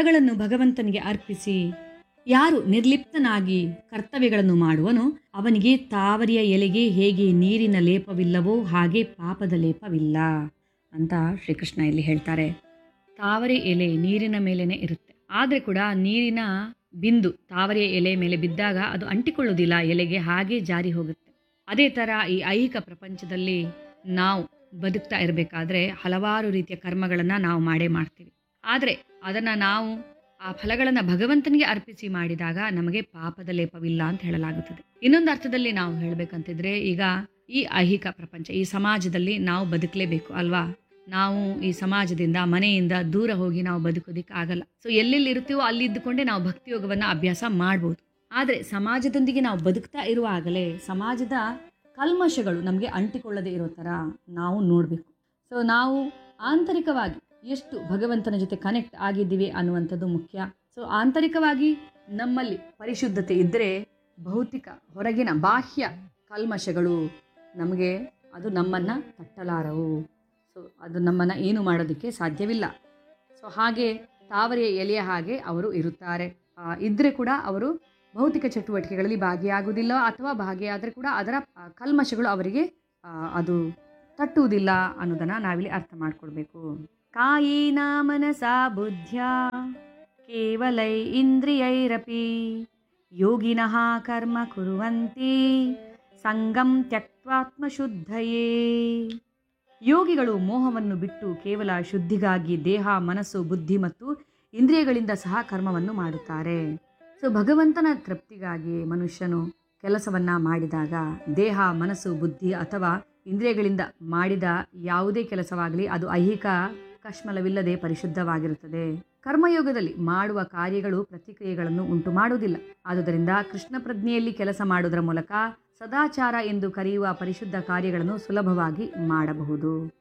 ಫಲಗಳನ್ನು ಭಗವಂತನಿಗೆ ಅರ್ಪಿಸಿ ಯಾರು ನಿರ್ಲಿಪ್ತನಾಗಿ ಕರ್ತವ್ಯಗಳನ್ನು ಮಾಡುವನೋ ಅವನಿಗೆ ತಾವರಿಯ ಎಲೆಗೆ ಹೇಗೆ ನೀರಿನ ಲೇಪವಿಲ್ಲವೋ ಹಾಗೆ ಪಾಪದ ಲೇಪವಿಲ್ಲ ಅಂತ ಶ್ರೀಕೃಷ್ಣ ಇಲ್ಲಿ ಹೇಳ್ತಾರೆ ತಾವರೆ ಎಲೆ ನೀರಿನ ಮೇಲೇನೆ ಇರುತ್ತೆ ಆದರೆ ಕೂಡ ನೀರಿನ ಬಿಂದು ತಾವರೆಯ ಎಲೆ ಮೇಲೆ ಬಿದ್ದಾಗ ಅದು ಅಂಟಿಕೊಳ್ಳೋದಿಲ್ಲ ಎಲೆಗೆ ಹಾಗೆ ಜಾರಿ ಹೋಗುತ್ತೆ ಅದೇ ಥರ ಈ ಐಹಿಕ ಪ್ರಪಂಚದಲ್ಲಿ ನಾವು ಬದುಕ್ತಾ ಇರಬೇಕಾದ್ರೆ ಹಲವಾರು ರೀತಿಯ ಕರ್ಮಗಳನ್ನು ನಾವು ಮಾಡೇ ಮಾಡ್ತೀವಿ ಆದರೆ ಅದನ್ನು ನಾವು ಆ ಫಲಗಳನ್ನು ಭಗವಂತನಿಗೆ ಅರ್ಪಿಸಿ ಮಾಡಿದಾಗ ನಮಗೆ ಪಾಪದ ಲೇಪವಿಲ್ಲ ಅಂತ ಹೇಳಲಾಗುತ್ತದೆ ಇನ್ನೊಂದು ಅರ್ಥದಲ್ಲಿ ನಾವು ಹೇಳಬೇಕಂತಿದ್ರೆ ಈಗ ಈ ಐಹಿಕ ಪ್ರಪಂಚ ಈ ಸಮಾಜದಲ್ಲಿ ನಾವು ಬದುಕಲೇಬೇಕು ಅಲ್ವಾ ನಾವು ಈ ಸಮಾಜದಿಂದ ಮನೆಯಿಂದ ದೂರ ಹೋಗಿ ನಾವು ಬದುಕೋದಿಕ್ಕೆ ಆಗಲ್ಲ ಸೊ ಎಲ್ಲೆಲ್ಲಿ ಇರ್ತೀವೋ ಅಲ್ಲಿ ಇದ್ದುಕೊಂಡೇ ನಾವು ಭಕ್ತಿಯೋಗವನ್ನು ಅಭ್ಯಾಸ ಮಾಡ್ಬೋದು ಆದರೆ ಸಮಾಜದೊಂದಿಗೆ ನಾವು ಬದುಕ್ತಾ ಇರುವಾಗಲೇ ಸಮಾಜದ ಕಲ್ಮಶಗಳು ನಮಗೆ ಅಂಟಿಕೊಳ್ಳದೆ ಇರೋ ಥರ ನಾವು ನೋಡಬೇಕು ಸೊ ನಾವು ಆಂತರಿಕವಾಗಿ ಎಷ್ಟು ಭಗವಂತನ ಜೊತೆ ಕನೆಕ್ಟ್ ಆಗಿದ್ದೀವಿ ಅನ್ನುವಂಥದ್ದು ಮುಖ್ಯ ಸೊ ಆಂತರಿಕವಾಗಿ ನಮ್ಮಲ್ಲಿ ಪರಿಶುದ್ಧತೆ ಇದ್ದರೆ ಭೌತಿಕ ಹೊರಗಿನ ಬಾಹ್ಯ ಕಲ್ಮಶಗಳು ನಮಗೆ ಅದು ನಮ್ಮನ್ನು ತಟ್ಟಲಾರವು ಸೊ ಅದು ನಮ್ಮನ್ನು ಏನು ಮಾಡೋದಕ್ಕೆ ಸಾಧ್ಯವಿಲ್ಲ ಸೊ ಹಾಗೆ ತಾವರೆಯ ಎಲೆಯ ಹಾಗೆ ಅವರು ಇರುತ್ತಾರೆ ಆ, ಇದ್ದರೆ ಕೂಡ ಅವರು ಭೌತಿಕ ಚಟುವಟಿಕೆಗಳಲ್ಲಿ ಭಾಗಿಯಾಗುವುದಿಲ್ಲ ಅಥವಾ ಭಾಗಿಯಾದರೆ ಕೂಡ ಅದರ ಆ, ಕಲ್ಮಶಗಳು ಅವರಿಗೆ ಆ, ಅದು ತಟ್ಟುವುದಿಲ್ಲ ಅನ್ನೋದನ್ನು ನಾವಿಲ್ಲಿ ಅರ್ಥ ಮಾಡ್ಕೊಳ್ಬೇಕು ಕಾಯೇನ ಮನಸಾ ಬುದ್ಧ್ಯ ಕೇವಲೈ ಇಂದ್ರಿಯೈರಪಿ ಯೋಗಿನಃ ಕರ್ಮ ಕುರುವಂತಿ ಸಂಗಂ ತ್ಯಕ್ವಾತ್ಮಶುದ್ಧಯೇ ಯೋಗಿಗಳು ಮೋಹವನ್ನು ಬಿಟ್ಟು ಕೇವಲ ಶುದ್ಧಿಗಾಗಿ ದೇಹ ಮನಸ್ಸು ಬುದ್ಧಿ ಮತ್ತು ಇಂದ್ರಿಯಗಳಿಂದ ಸಹ ಕರ್ಮವನ್ನು ಮಾಡುತ್ತಾರೆ ಸೊ ಭಗವಂತನ ತೃಪ್ತಿಗಾಗಿ ಮನುಷ್ಯನು ಕೆಲಸವನ್ನು ಮಾಡಿದಾಗ ದೇಹ ಮನಸ್ಸು ಬುದ್ಧಿ ಅಥವಾ ಇಂದ್ರಿಯಗಳಿಂದ ಮಾಡಿದ ಯಾವುದೇ ಕೆಲಸವಾಗಲಿ ಅದು ಐಹಿಕ ಕಶ್ಮಲವಿಲ್ಲದೆ ಪರಿಶುದ್ಧವಾಗಿರುತ್ತದೆ ಕರ್ಮಯೋಗದಲ್ಲಿ ಮಾಡುವ ಕಾರ್ಯಗಳು ಪ್ರತಿಕ್ರಿಯೆಗಳನ್ನು ಉಂಟು ಮಾಡುವುದಿಲ್ಲ ಆದುದರಿಂದ ಕೃಷ್ಣ ಪ್ರಜ್ಞೆಯಲ್ಲಿ ಕೆಲಸ ಮಾಡುವುದರ ಮೂಲಕ ಸದಾಚಾರ ಎಂದು ಕರೆಯುವ ಪರಿಶುದ್ಧ ಕಾರ್ಯಗಳನ್ನು ಸುಲಭವಾಗಿ ಮಾಡಬಹುದು